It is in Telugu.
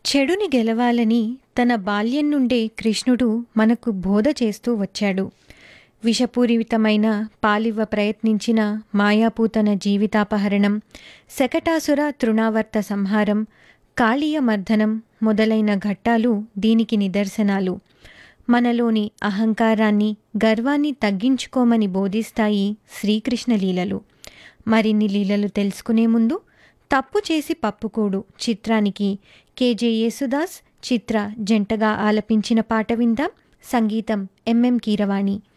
చెడుని గెలవాలని తన బాల్యం నుండే కృష్ణుడు మనకు బోధ చేస్తూ వచ్చాడు విషపూరితమైన పాలివ్వ ప్రయత్నించిన మాయాపూతన జీవితాపహరణం శకటాసుర తృణావర్త సంహారం కాళీయ మర్దనం మొదలైన ఘట్టాలు దీనికి నిదర్శనాలు మనలోని అహంకారాన్ని గర్వాన్ని తగ్గించుకోమని బోధిస్తాయి శ్రీకృష్ణ లీలలు మరిన్ని లీలలు తెలుసుకునే ముందు తప్పు చేసి పప్పుకోడు చిత్రానికి కేజే యేసుదాస్ చిత్ర జంటగా ఆలపించిన పాట విందాం సంగీతం ఎంఎం కీరవాణి